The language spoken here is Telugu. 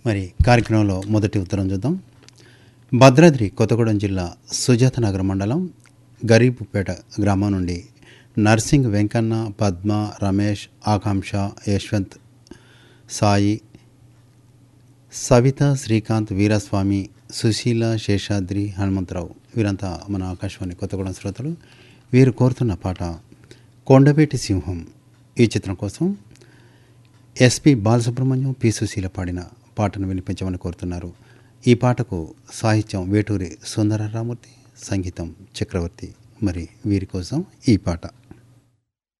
మరి కార్యక్రమంలో మొదటి ఉత్తరం చూద్దాం భద్రాద్రి కొత్తగూడెం జిల్లా సుజాతనగర్ మండలం గరీబుపేట గ్రామం నుండి నర్సింగ్ వెంకన్న పద్మ రమేష్ ఆకాంక్ష యశ్వంత్ సాయి సవిత శ్రీకాంత్ వీరస్వామి సుశీల శేషాద్రి హనుమంతరావు వీరంతా మన ఆకాశవాణి కొత్తగూడెం శ్రోతలు వీరు కోరుతున్న పాట కొండపేటి సింహం ఈ చిత్రం కోసం ఎస్పి బాలసుబ్రహ్మణ్యం పి సుశీల పాడిన పాటను వినిపించమని కోరుతున్నారు ఈ పాటకు సాహిత్యం వేటూరి సుందరరామూర్తి సంగీతం చక్రవర్తి మరి వీరి కోసం ఈ పాట